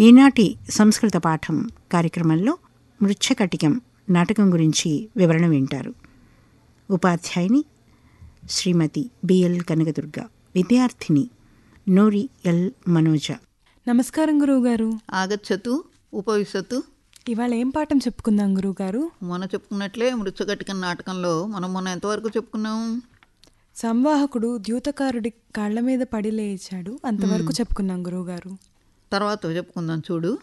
ఈనాటి సంస్కృత పాఠం కార్యక్రమంలో మృచ్ఛకటికం నాటకం గురించి వివరణ వింటారు ఉపాధ్యాయుని శ్రీమతి బిఎల్ కనకదుర్గ విద్యార్థిని నూరి ఎల్ మనోజ నమస్కారం గురువుగారు ఆగచ్చతు ఉపవిశతు ఇవాళ ఏం పాఠం చెప్పుకుందాం గురువుగారు మొన్న చెప్పుకున్నట్లే మృత్యుగట్టిక నాటకంలో మనం మొన్న ఎంతవరకు చెప్పుకున్నాం సంవాహకుడు ద్యూతకారుడి కాళ్ల మీద పడి లేచాడు అంతవరకు చెప్పుకున్నాం గురువుగారు తర్వాత చెప్పుకుందాం చూడు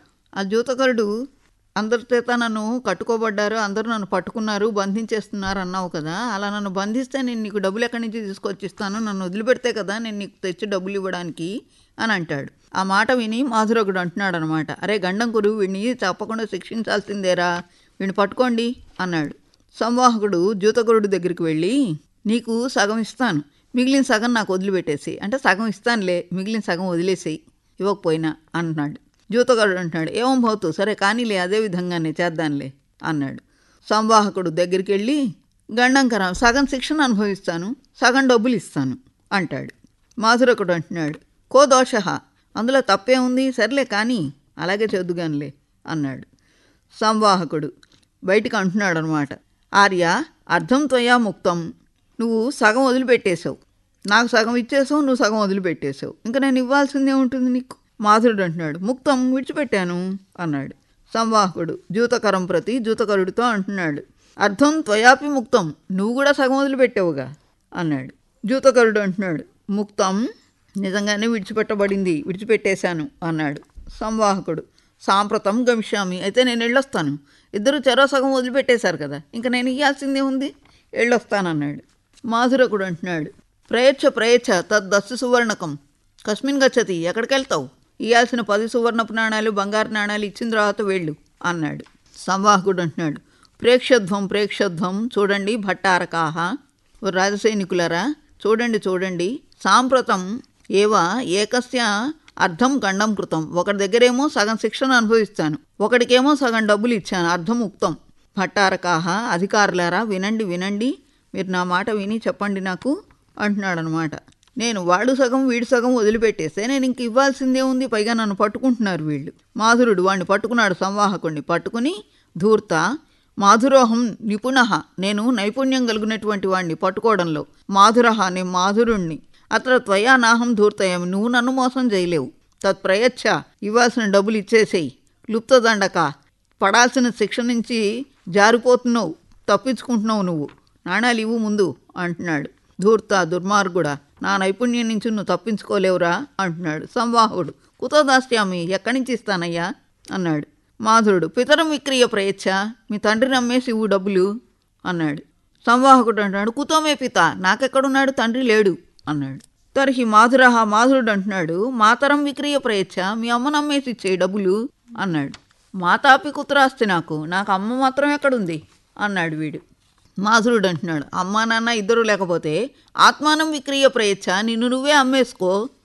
ఆ జూతకరుడు అందరి చేత నన్ను కట్టుకోబడ్డారు అందరూ నన్ను పట్టుకున్నారు బంధించేస్తున్నారు అన్నావు కదా అలా నన్ను బంధిస్తే నేను నీకు డబ్బులు ఎక్కడి నుంచి తీసుకొచ్చిస్తాను నన్ను వదిలిపెడితే కదా నేను నీకు తెచ్చి డబ్బులు ఇవ్వడానికి అని అంటాడు ఆ మాట విని మాధురకుడు అంటున్నాడు అనమాట అరే గండం గురువు వీడిని తప్పకుండా శిక్షించాల్సిందేరా వీడిని పట్టుకోండి అన్నాడు సంవాహకుడు జూతకరుడు దగ్గరికి వెళ్ళి నీకు సగం ఇస్తాను మిగిలిన సగం నాకు వదిలిపెట్టేసి అంటే సగం ఇస్తానులే మిగిలిన సగం వదిలేసేయి ఇవ్వకపోయినా అంటున్నాడు జూతగాడు అంటున్నాడు ఏమో భౌతు సరే కానీలే అదే విధంగానే చేద్దాంలే అన్నాడు సంవాహకుడు దగ్గరికి వెళ్ళి గండంకరం సగం శిక్షణ అనుభవిస్తాను సగం డబ్బులు ఇస్తాను అంటాడు మాధురకుడు అంటున్నాడు కో దోష అందులో తప్పే ఉంది సర్లే కానీ అలాగే చదువుగానిలే అన్నాడు సంవాహకుడు బయటికి అంటున్నాడు అనమాట ఆర్య అర్థం త్వయా ముక్తం నువ్వు సగం వదిలిపెట్టేశావు నాకు సగం ఇచ్చేసావు నువ్వు సగం వదిలిపెట్టేశావు ఇంకా నేను ఇవ్వాల్సిందే ఉంటుంది నీకు మాధురుడు అంటున్నాడు ముక్తం విడిచిపెట్టాను అన్నాడు సంవాహకుడు జూతకరం ప్రతి జూతకరుడితో అంటున్నాడు అర్థం త్వయాపి ముక్తం నువ్వు కూడా సగం వదిలిపెట్టావుగా అన్నాడు జూతకరుడు అంటున్నాడు ముక్తం నిజంగానే విడిచిపెట్టబడింది విడిచిపెట్టేశాను అన్నాడు సంవాహకుడు సాంప్రతం గమిష్యామి అయితే నేను వెళ్ళొస్తాను ఇద్దరు చెరో సగం వదిలిపెట్టేశారు కదా ఇంకా నేను ఇయ్యాల్సిందే ఉంది వెళ్ళొస్తానన్నాడు మాధురకుడు అంటున్నాడు ప్రయచ్ఛ ప్రయచ్ఛ తద్దస్సు సువర్ణకం కస్మిన్ గచ్చతి ఎక్కడికి వెళ్తావు ఇయ్యాల్సిన పది సువర్ణపు నాణాలు బంగారు నాణాలు ఇచ్చిన తర్వాత వెళ్ళు అన్నాడు సంవాహకుడు అంటున్నాడు ప్రేక్షధ్వం ప్రేక్షధ్వం చూడండి భట్టారకాహ ఓ రాజసైనికులరా చూడండి చూడండి సాంప్రతం ఏవ ఏకస్య అర్థం గండం కృతం ఒకటి దగ్గరేమో సగం శిక్షణ అనుభవిస్తాను ఒకడికేమో సగం డబ్బులు ఇచ్చాను అర్థం ఉక్తం భట్టారకాహ అధికారులారా వినండి వినండి మీరు నా మాట విని చెప్పండి నాకు అంటున్నాడు అనమాట నేను వాడు సగం వీడు సగం వదిలిపెట్టేస్తే నేను ఇంక ఇవ్వాల్సిందే ఉంది పైగా నన్ను పట్టుకుంటున్నారు వీళ్ళు మాధురుడు వాడిని పట్టుకున్నాడు సంవాహకుడిని పట్టుకుని ధూర్త మాధురోహం నిపుణ నేను నైపుణ్యం కలిగినటువంటి వాడిని పట్టుకోవడంలో మాధురహ నేను మాధురుణ్ణి అത്ര త్వయా నాహం ధూర్తయం నువ్వు నన్ను మోసం చేయలేవు తత్ప్రయచ్ఛ ఇవ్వాల్సిన డబ్బులు ఇచ్చేసేయి లుప్తదండక పడాల్సిన శిక్ష నుంచి జారిపోతున్నావు తప్పించుకుంటున్నావు నువ్వు నాణాలు ఇవ్వు ముందు అంటున్నాడు ధూర్త దుర్మార్గుడా నా నైపుణ్యం నుంచి నువ్వు తప్పించుకోలేవురా అంటున్నాడు సంవాహుడు కుతో దాస్యామి ఎక్కడి నుంచి ఇస్తానయ్యా అన్నాడు మాధురుడు పితరం విక్రియ ప్రయచ్ఛ మీ తండ్రిని అమ్మేసి ఇవ్వు డబ్బులు అన్నాడు సంవాహకుడు అంటున్నాడు కుతోమే పిత నాకెక్కడున్నాడు తండ్రి లేడు అన్నాడు తర్హి మాధురహ మాధురుడు అంటున్నాడు మాతరం విక్రియ ప్రయచ్ఛ మీ అమ్మను అమ్మేసి ఇచ్చేయి డబ్బులు అన్నాడు మాతాపి కుత్రాస్తి నాకు నాకు అమ్మ మాత్రం ఎక్కడుంది అన్నాడు వీడు మాధురుడు అంటున్నాడు అమ్మా నాన్న ఇద్దరు లేకపోతే ఆత్మానం విక్రియ ప్రయచ్ఛ నిన్ను నువ్వే అమ్మేసుకో